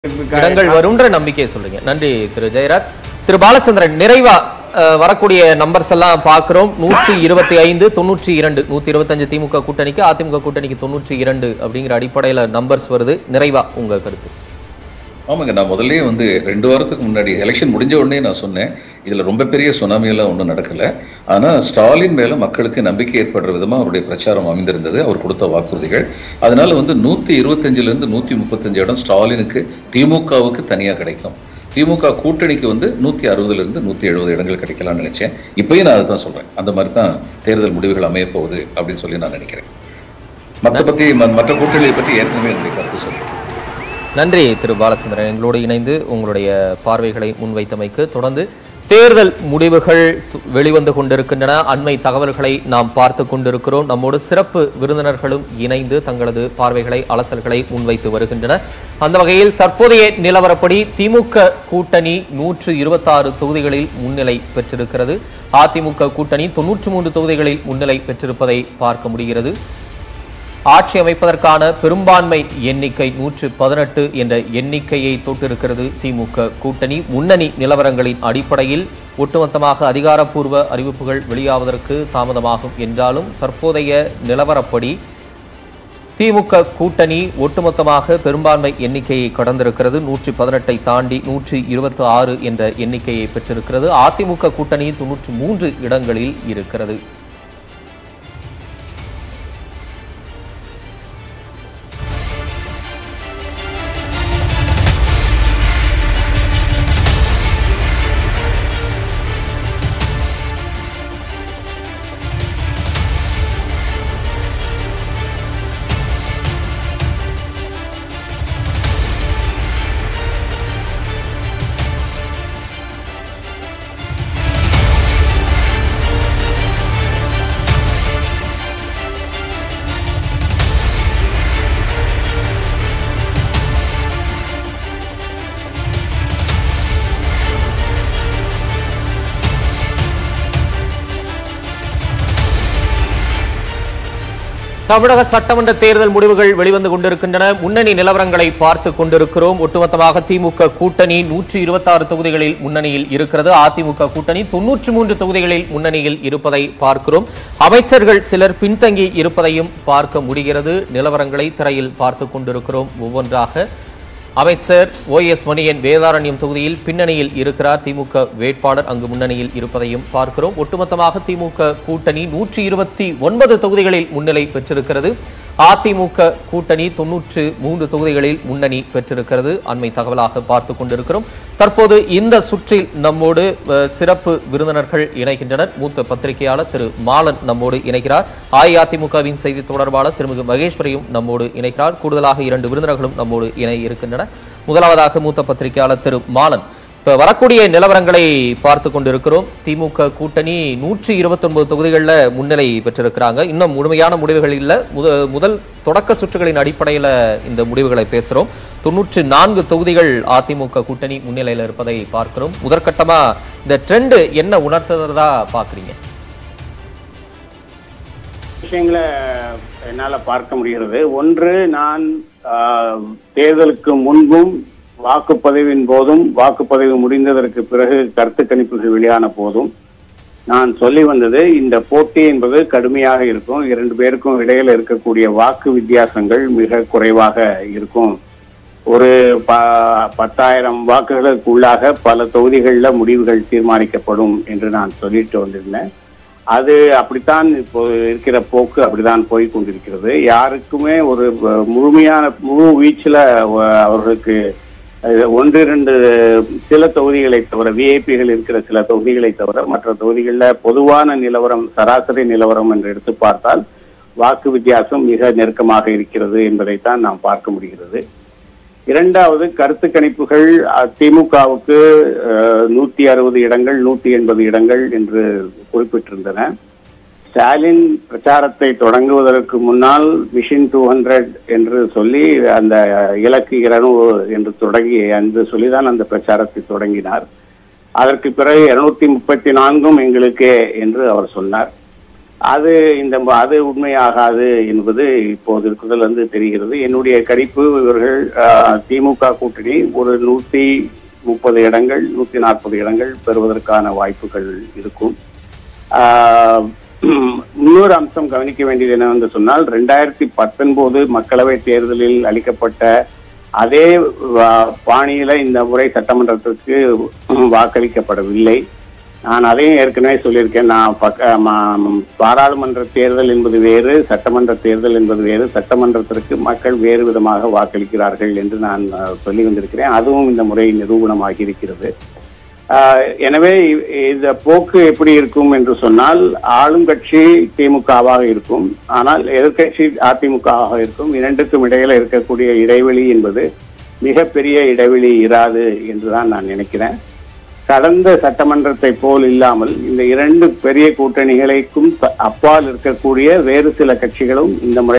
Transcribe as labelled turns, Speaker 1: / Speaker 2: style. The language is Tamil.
Speaker 1: இடங்கள் வரும்ன்ற நம்பிக்கையை சொல்றீங்க நன்றி திரு ஜெயராஜ் திரு பாலச்சந்திரன் நிறைவா அஹ், வரக்கூடிய நம்பர்ஸ் எல்லாம் பார்க்கிறோம் நூற்றி இருபத்தி ஐந்து தொண்ணூற்றி இரண்டு நூத்தி இருபத்தஞ்சு திமுக கூட்டணிக்கு அதிமுக கூட்டணிக்கு தொண்ணூற்றி இரண்டு அப்படிங்கிற அடிப்படையில நம்பர்ஸ் வருது நிறைவா உங்க கருத்து
Speaker 2: ஆமாங்க நான் முதல்லயே வந்து ரெண்டு வாரத்துக்கு முன்னாடி எலெக்ஷன் முடிஞ்ச உடனே நான் சொன்னேன் இதுல ரொம்ப பெரிய சுனாமியெல்லாம் ஒன்றும் நடக்கல ஆனா ஸ்டாலின் மேல மக்களுக்கு நம்பிக்கை ஏற்படுற விதமா அவருடைய பிரச்சாரம் அமைந்திருந்தது அவர் கொடுத்த வாக்குறுதிகள் அதனால வந்து நூத்தி இருபத்தஞ்சுல இருந்து நூத்தி முப்பத்தஞ்சு இடம் ஸ்டாலினுக்கு திமுகவுக்கு தனியா கிடைக்கும் திமுக கூட்டணிக்கு வந்து நூத்தி அறுபதுல இருந்து நூத்தி எழுபது இடங்கள் கிடைக்கலாம்னு நினைச்சேன் இப்பயும் நான் அதுதான் சொல்றேன் அந்த மாதிரி தான் தேர்தல் முடிவுகள் அமையப் போகுது அப்படின்னு சொல்லி நான் நினைக்கிறேன் மற்ற பத்தி ம- மற்ற கூட்டணியை பற்றி ஏற்கனவே என்னுடைய கருத்து சொல்றேன்
Speaker 1: நன்றி திரு பாலச்சந்திரன் எங்களோடு இணைந்து உங்களுடைய பார்வைகளை முன்வைத்தமைக்கு தொடர்ந்து தேர்தல் முடிவுகள் து- வெளிவந்து கொண்டிருக்கின்றன அண்மை தகவல்களை நாம் பார்த்து கொண்டிருக்கிறோம் நம்மோடு சிறப்பு விருந்தினர்களும் இணைந்து தங்களது பார்வைகளை அலசல்களை முன்வைத்து வருகின்றனர் அந்த வகையில் தற்போதைய நிலவரப்படி திமுக கூட்டணி நூற்று இருபத்தாறு தொகுதிகளில் முன்னிலை பெற்றிருக்கிறது அதிமுக கூட்டணி தொன்னூற்று மூன்று தொகுதிகளில் முன்னிலை பெற்றிருப்பதை பார்க்க முடிகிறது ஆட்சி அமைப்பதற்கான பெரும்பான்மை எண்ணிக்கை நூற்று பதினெட்டு என்ற எண்ணிக்கையை தொட்டிருக்கிறது திமுக கூட்டணி முன்னணி நிலவரங்களின் அடிப்படையில் ஒட்டுமொத்தமாக அதிகாரப்பூர்வ அறிவிப்புகள் வெளியாவதற்கு தாமதமாகும் என்றாலும் தற்போதைய நிலவரப்படி திமுக கூட்டணி ஒட்டுமொத்தமாக பெரும்பான்மை எண்ணிக்கையை கடந்திருக்கிறது நூற்றி பதினெட்டை தாண்டி நூற்றி இருபத்தி ஆறு என்ற எண்ணிக்கையை பெற்றிருக்கிறது அதிமுக கூட்டணி தொன்னூற்றி மூன்று இடங்களில் இருக்கிறது தமிழக சட்டமன்ற தேர்தல் முடிவுகள் வெளிவந்து கொண்டிருக்கின்றன முன்னணி நிலவரங்களை பார்த்து கொண்டிருக்கிறோம் ஒட்டுமொத்தமாக திமுக கூட்டணி நூற்றி இருபத்தாறு தொகுதிகளில் முன்னணியில் இருக்கிறது அதிமுக கூட்டணி தொன்னூற்றி மூன்று தொகுதிகளில் முன்னணியில் இருப்பதை பார்க்கிறோம் அமைச்சர்கள் சிலர் பின்தங்கி இருப்பதையும் பார்க்க முடிகிறது நிலவரங்களை திரையில் பார்த்து கொண்டிருக்கிறோம் ஒவ்வொன்றாக அமைச்சர் ஓ எஸ் மணியன் வேதாரண்யம் தொகுதியில் பின்னணியில் இருக்கிறார் திமுக வேட்பாளர் அங்கு முன்னணியில் இருப்பதையும் பார்க்கிறோம் ஒட்டுமொத்தமாக திமுக கூட்டணி நூற்றி இருபத்தி ஒன்பது தொகுதிகளில் முன்னிலை பெற்றிருக்கிறது அதிமுக கூட்டணி தொன்னூற்று மூன்று தொகுதிகளில் முன்னணி பெற்றிருக்கிறது அண்மை தகவலாக பார்த்து கொண்டிருக்கிறோம் தற்போது இந்த சுற்றில் நம்மோடு அஹ், சிறப்பு விருந்தினர்கள் இணைகின்றனர் மூத்த பத்திரிகையாளர் திரு மாலன் நம்மோடு இணைகிறார் அஇஅதிமுகவின் செய்தி தொடர்பாளர் திருமிகு மகேஸ்வரியும் நம்மோடு இணைகிறார் கூடுதலாக இரண்டு விருந்தினர்களும் நம்மோடு இணைய இருக்கின்றனர் முதலாவதாக மூத்த பத்திரிகையாளர் திரு மாலன் இப்ப வரக்கூடிய நிலவரங்களை பார்த்து கொண்டிருக்கிறோம் திமுக கூட்டணி நூற்றி இருபத்தி ஒன்பது தொகுதிகளில் முன்னிலை பெற்றிருக்கிறாங்க இன்னும் முழுமையான முடிவுகள் இல்லை முத முதல் தொடக்க சுற்றுகளின் அடிப்படையில் இந்த முடிவுகளை பேசுறோம் தொன்னூற்றி நான்கு தொகுதிகள் அதிமுக கூட்டணி முன்னிலையில் இருப்பதை பார்க்கிறோம் முதற்கட்டமா இந்த ட்ரெண்ட் என்ன உணர்த்துறதா பாக்குறீங்க
Speaker 3: விஷயங்களை என்னால் பார்க்க முடிகிறது ஒன்று நான் ஆஹ், தேர்தலுக்கு முன்பும் வாக்குப்பதிவின் போதும் வாக்குப்பதிவு முடிந்ததற்கு பிறகு கருத்து கணிப்புகள் வெளியான போதும் நான் சொல்லி வந்தது இந்த போட்டி என்பது கடுமையாக இருக்கும் இரண்டு பேருக்கும் இடையில இருக்கக்கூடிய வாக்கு வித்தியாசங்கள் மிக குறைவாக இருக்கும் ஒரு ப பத்தாயிரம் வாக்குகளுக்குள்ளாக பல தொகுதிகளில் முடிவுகள் தீர்மானிக்கப்படும் என்று நான் சொல்லிட்டு வந்திருந்தேன் அது அப்படித்தான் இப்போ இருக்கிற போக்கு அப்படிதான் போய் கொண்டிருக்கிறது யாருக்குமே ஒரு அஹ், முழுமையான முழு வீச்சில் அவர்களுக்கு அஹ், ஒன்று இரண்டு சில தொகுதிகளை தவிர விஐபிகள் இருக்கிற சில தொகுதிகளை தவிர மற்ற தொகுதிகளில் பொதுவான நிலவரம் சராசரி நிலவரம் என்று எடுத்து பார்த்தால் வாக்கு வித்தியாசம் மிக நெருக்கமாக இருக்கிறது என்பதைத்தான் நாம் பார்க்க முடிகிறது இரண்டாவது கருத்து கணிப்புகள் அஹ், திமுகவுக்கு நூத்தி அறுபது இடங்கள் நூத்தி எண்பது இடங்கள் என்று குறிப்பிட்டிருந்தன ஸ்டாலின் பிரச்சாரத்தை தொடங்குவதற்கு முன்னால் மிஷின் டூ ஹண்ட்ரட் என்று சொல்லி அந்த இலக்கு இருநூறு என்று தொடங்கி என்று சொல்லிதான் அந்த பிரச்சாரத்தை தொடங்கினார் அதற்கு பிறகு இருநூத்தி முப்பத்தி நான்கும் எங்களுக்கே என்று அவர் சொன்னார் அது இந்த ம- அது உண்மையாகாது என்பது இப்போது இருக்குதல் வந்து தெரிகிறது என்னுடைய கணிப்பு இவர்கள் ஆஹ், திமுக கூட்டணி ஒரு நூத்தி முப்பது இடங்கள் நூத்தி நாற்பது இடங்கள் பெறுவதற்கான வாய்ப்புகள் இருக்கும் ஆஹ், இன்னொரு அம்சம் கவனிக்க வேண்டியது என்னவென்று சொன்னால் ரெண்டாயிரத்தி பத்தொன்பது மக்களவை தேர்தலில் அளிக்கப்பட்ட அதே வா- பாணியில இந்த முறை சட்டமன்றத்திற்கு வாக்களிக்கப்படவில்லை நான் அதையும் ஏற்கனவே சொல்லியிருக்கேன் நான் பக்க ம- பாராளுமன்ற தேர்தல் என்பது வேறு சட்டமன்ற தேர்தல் என்பது வேறு சட்டமன்றத்திற்கு மக்கள் வேறு விதமாக வாக்களிக்கிறார்கள் என்று நான் அஹ், சொல்லி வந்திருக்கிறேன் அதுவும் இந்த முறை நிரூபணமாகி இருக்கிறது ஆஹ், எனவே இ- இந்த போக்கு எப்படி இருக்கும் என்று சொன்னால் ஆளும் கட்சி திமுகவாக இருக்கும் ஆனால் எதிர்க்கட்சி அதிமுகவாக இருக்கும் இரண்டுக்கும் இடையில இருக்கக்கூடிய இடைவெளி என்பது மிகப்பெரிய இடைவெளி இராது என்றுதான் நான் நினைக்கிறேன் கடந்த சட்டமன்றத்தை போல் இல்லாமல் இந்த இரண்டு பெரிய கூட்டணிகளுக்கும் அப்பால் இருக்கக்கூடிய வேறு சில கட்சிகளும் இந்த முறை